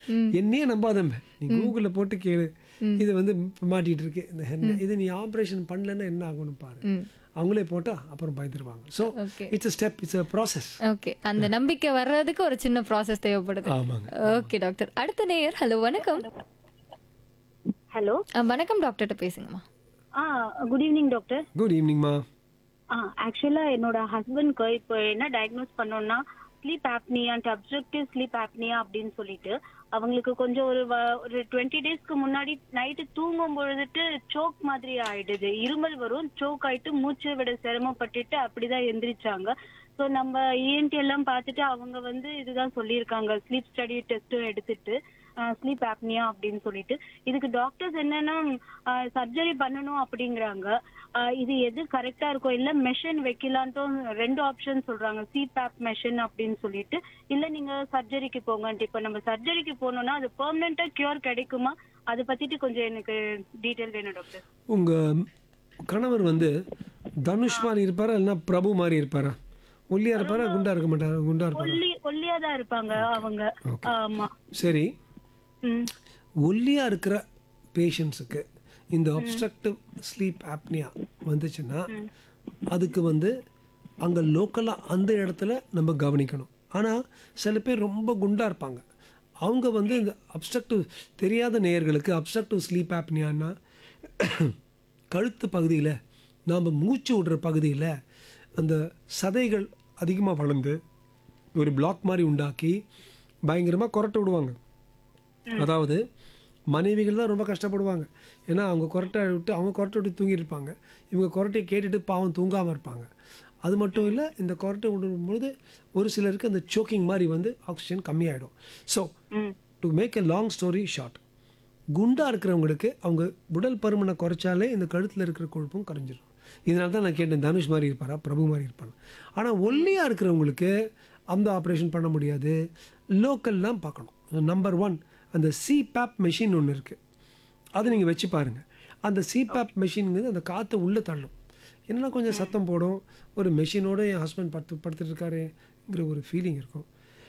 என்னையே நம்பாதம்ப நீ கூகுளில் போட்டு கேளு இது வந்து மாட்டிட்டு இருக்கு இந்த ஹெர்னியா இது நீ ஆப்ரேஷன் பண்ணலன்னா என்ன ஆகும்னு பாரு அவங்களே போட்டா அப்புறம் பயந்துருவாங்க so Okay. It's step it's a process okay அந்த நம்பிக்கை வர்றதுக்கு ஒரு சின்ன ப்ராசஸ் தேவைப்படுது ஆமாங்க ஓகே டாக்டர் அடுத்த நேயர் ஹலோ வணக்கம் ஹலோ அஹ், வணக்கம் டாக்டர்கிட்ட பேசுங்கம்மா ஆ குட் ஈவினிங் டாக்டர் குட் ஈவினிங்மா ஆ ஆக்சுவலா என்னோட ஹஸ்பண்ட்க்கு இப்போ என்ன டயக்னோஸ் பண்ணோம்னா sleep apnea and obstructive sleep apnea அப்படின்னு சொல்லிட்டு அவங்களுக்கு கொஞ்சம் ஒரு வ- ஒரு டுவெண்ட்டி டேஸ்க்கு முன்னாடி நைட்டு தூங்கும் பொழுதுட்டு சோக் மாதிரி ஆயிடுது இருமல் வரும் சோக் ஆயிட்டு மூச்சு விட சிரமப்பட்டுட்டு அப்படிதான் எந்திரிச்சாங்க ஸோ நம்ம இஎன்டி எல்லாம் பார்த்துட்டு அவங்க வந்து இதுதான் சொல்லியிருக்காங்க ஸ்லீப் ஸ்டடி டெஸ்ட்டும் எடுத்துட்டு ஸ்லீப் ஆப்னியா அப்படின்னு சொல்லிட்டு இதுக்கு டாக்டர்ஸ் என்னன்னா சர்ஜரி பண்ணணும் அப்படிங்கிறாங்க ஆஹ் இது எது கரெக்டா இருக்கும் இல்ல மெஷின் வைக்கலான்ட்டும் ரெண்டு ஆப்ஷன் சொல்றாங்க சிபேப் மெஷின் அப்படின்னு சொல்லிட்டு இல்ல நீங்க சர்ஜரிக்கு போங்கன்ட்டு இப்ப நம்ம சர்ஜரிக்கு போனோம்னா அது பெர்மனண்டா கியூர் கிடைக்குமா அதை பத்திட்டு கொஞ்சம் எனக்கு டீட்டெயில் வேணும் டாக்டர் உங்க கணவர் வந்து தனுஷ் மாதிரி இருப்பாரா இல்லைன்னா பிரபு மாதிரி இருப்பாரா ஒல்லியா இருப்பாரா குண்டா இருக்க மாட்டாரா குண்டா இருப்பாரா ஒல்லி ஒல்லியா தான் இருப்பாங்க அவங்க ஆமா சரி ம் ஒல்லியா இருக்கிற பேஷண்ட்ஸுக்கு இந்த அப்ஸ்ட்ரக்டிவ் ஸ்லீப் ஆப்னியா வந்துச்சுன்னா அதுக்கு வந்து அங்கே லோக்கலாக அந்த இடத்துல நம்ம கவனிக்கணும் ஆனால் சில பேர் ரொம்ப குண்டா இருப்பாங்க அவங்க வந்து இந்த அப்ஸ்ட்ரக்டிவ் தெரியாத நேயர்களுக்கு அப்ஸ்ட்ரக்டிவ் ஸ்லீப் ஆப்னியான்னா கழுத்து பகுதியில் நாம் மூச்சு விடுற பகுதியில் அந்த சதைகள் அதிகமாக வளர்ந்து ஒரு பிளாக் மாதிரி உண்டாக்கி பயங்கரமாக கொரட்டை விடுவாங்க அதாவது மனைவிகள் தான் ரொம்ப கஷ்டப்படுவாங்க ஏன்னா அவங்க கொரட்டை விட்டு அவங்க கொரட்டை விட்டு தூங்கியிருப்பாங்க இவங்க கொரட்டையை கேட்டுட்டு பாவம் தூங்காமல் இருப்பாங்க அது மட்டும் இல்லை இந்த கொரட்டை விடும்பொழுது ஒரு சிலருக்கு அந்த சோக்கிங் மாதிரி வந்து ஆக்சிஜன் கம்மியாயிடும் so hmm to make a long story short குண்டா இருக்கிறவங்களுக்கு அவங்க உடல் பருமனை குறைச்சாலே இந்த கழுத்தில் இருக்கிற கொழுப்பும் குறைஞ்சிரும் இதனால தான் நான் கேட்டேன் தனுஷ் மாதிரி இருப்பாரா பிரபு மாதிரி இருப்பாரா ஆனால் ஒல்லியாக இருக்கிறவங்களுக்கு அந்த ஆப்ரேஷன் பண்ண முடியாது லோக்கல்லாம் பார்க்கணும் நம்பர் ஒன் அந்த சிபேப் மெஷின் ஒன்று இருக்குது அது நீங்கள் வச்சு பாருங்கள் அந்த சிபேப் மெஷின்ங்கிறது அந்த காற்றை உள்ளே தள்ளும் என்னன்னா கொஞ்சம் சத்தம் போடும் ஒரு மெஷினோட என் ஹஸ்பண்ட் படுத்து படுத்துட்டு இருக்காருங்கிற ஒரு ஃபீலிங் இருக்கும்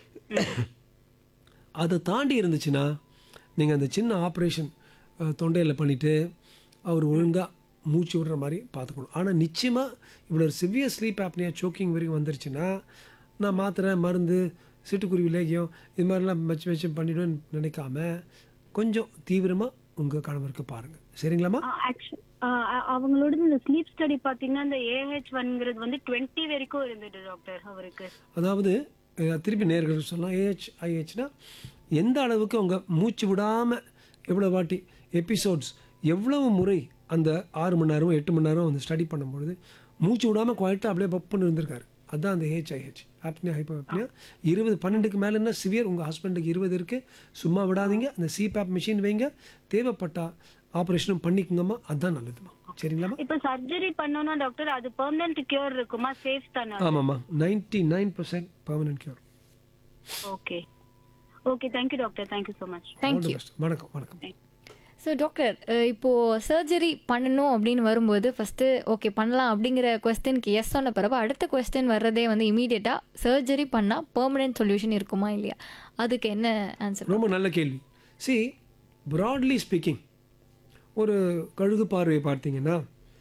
அதை தாண்டி இருந்துச்சுன்னா நீங்கள் அந்த சின்ன ஆப்ரேஷன் தொண்டையில் பண்ணிவிட்டு அவர் ஒழுங்காக மூச்சு விடுற மாதிரி பார்த்துக்கணும் ஆனால் நிச்சயமாக இவ்வளோ சிவியர் ஸ்லீப் ஆப்னியா சோக்கிங் வரைக்கும் வந்துருச்சுன்னா நான் மாத்திரை மருந்து சிட்டுக்குருவி லேகியம் இது மாதிரிலாம் வச்சு வச்சு பண்ணிவிடுவேன்னு நினைக்காம கொஞ்சம் தீவிரமாக உங்கள் கணவருக்கு பாருங்கள் சரிங்களாம்மா ஆக்சுவலி அவங்களோட இந்த ஸ்லீப் ஸ்டடி பாத்தீங்கன்னா இந்த ஏஹெச் ஒன்ங்கிறது வந்து டுவெண்ட்டி வரைக்கும் இருந்தது டாக்டர் அவருக்கு அதாவது அஹ், திருப்பி நேர்கள் சொல்லலாம் ஏஹெச் ஐஹெச்னா எந்த அளவுக்கு அவங்க மூச்சு விடாமல் எவ்வளோ வாட்டி எபிசோட்ஸ் எவ்வளவு முறை அந்த ஆறு மணி நேரம் எட்டு மணி நேரம் அந்த ஸ்டடி பண்ணும்பொழுது மூச்சு விடாமல் குவாய்ட்டாக அப்படியே பப்புன்னு இருந்திருக்காரு அதுதான் அந்த ஏஹெச்ஐஹெச் ஆப்னியா ஹைப்போ ஆப்னியா இருபது பன்னெண்டுக்கு மேலேன்னா சிவியர் உங்கள் ஹஸ்பண்டுக்கு இருபது இருக்குது சும்மா விடாதீங்க அந்த சிபேப் மிஷின் வைங்க தேவைப்பட்டா ஆப்ரேஷனும் பண்ணிக்கோங்கம்மா அதுதான் நல்லதுமா சரிங்களாம்மா இப்ப சர்ஜரி பண்ணோம்னா டாக்டர் அது பெர்மனன்ட் கியூர் இருக்குமா சேஃப் தானே ஆமாம்மா ninety nine percent permanent cure okay okay thank you doctor thank you so much thank you வணக்கம் வணக்கம் ஸோ டாக்டர் இப்போ சர்ஜரி பண்ணணும் அப்படின்னு வரும்போது ஃபர்ஸ்ட் ஓகே பண்ணலாம் அப்படிங்கிற கொஸ்டினுக்கு எஸ் சொன்ன பிறகு அடுத்த கொஸ்டின் வர்றதே வந்து இமீடியட்டாக சர்ஜரி பண்ணால் பெர்மனன்ட் சொல்யூஷன் இருக்குமா இல்லையா அதுக்கு என்ன ஆன்சர் ரொம்ப நல்ல கேள்வி சி ப்ராட்லி ஸ்பீக்கிங் ஒரு கழுகு பார்வையை பார்த்தீங்கன்னா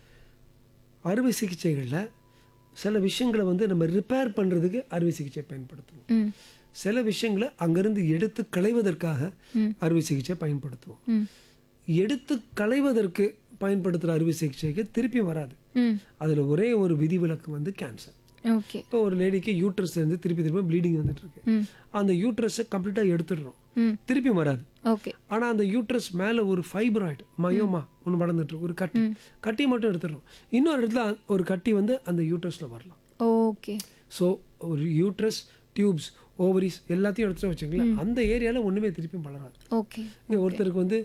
அறுவை சிகிச்சைகளில் சில விஷயங்களை வந்து நம்ம ரிப்பேர் பண்ணுறதுக்கு அறுவை சிகிச்சை பயன்படுத்துவோம் ம் சில விஷயங்களை அங்கேருந்து எடுத்து களைவதற்காக அறுவை சிகிச்சை பயன்படுத்துவோம் ம் எடுத்து களைவதற்கு பயன்படுத்துகிற அறுவை சிகிச்சைக்கு திருப்பி வராது ம் அதில் ஒரே ஒரு விதிவிலக்கு வந்து கேன்சர் ஓகே இப்போ ஒரு லேடிக்கு யூட்ரஸ் இருந்து திருப்பி திருப்பி ப்ளீடிங் வந்துட்டு இருக்கு ம் அந்த யூட்ரஸை கம்ப்ளீட்டாக எடுத்துடுறோம் ம் திருப்பி வராது ஓகே ஆனால் அந்த யூட்ரஸ் மேலே ஒரு ஃபைப்ராய்டு மயோமா ஒன்று வளர்ந்துட்டு இருக்கு, ஒரு கட்டி கட்டி மட்டும் எடுத்துடுறோம் இன்னொரு இடத்துல ஒரு கட்டி வந்து அந்த யூட்ரஸில் வரலாம் ஓகே ஸோ ஒரு யூட்ரஸ் டியூப்ஸ் ஓவரிஸ் எல்லாத்தையும் எடுத்துட்டு வச்சுங்களேன் அந்த ஏரியாவில் ஒன்றுமே திருப்பியும் வளராது ஓகே இங்கே ஒருத்தருக்கு வந்து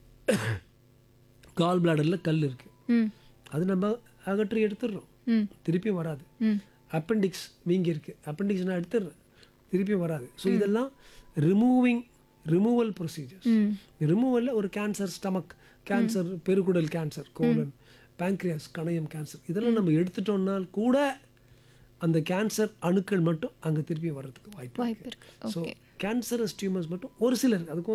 கால் பிளாடரில் கல் இருக்குது ம் அது நம்ம அகற்றி எடுத்துடுறோம் ம் திருப்பியும் வராது ம் அப்பெண்டிக்ஸ் வீங்கி இருக்கு அப்பெண்டிக்ஸ் நான் எடுத்துடுறேன் திருப்பியும் வராது ஸோ இதெல்லாம் ரிமூவிங் ரிமூவல் ப்ரொசீஜர்ஸ் ம் ரிமூவலில் ஒரு கேன்சர் ஸ்டமக் கேன்சர் பெருகுடல் கேன்சர் கோலன் பேங்க்ரியாஸ் கணையம் கேன்சர் இதெல்லாம் நம்ம எடுத்துட்டோம்னால் கூட அந்த கேன்சர் அணுக்கள் மட்டும் அங்கே திருப்பி வர்றதுக்கு வாய்ப்பு வாய்ப்பு இருக்கு ஸோ ஓகே கேன்சரஸ் டியூமர்ஸ் மட்டும் ஒரு சிலர் அதுக்கும்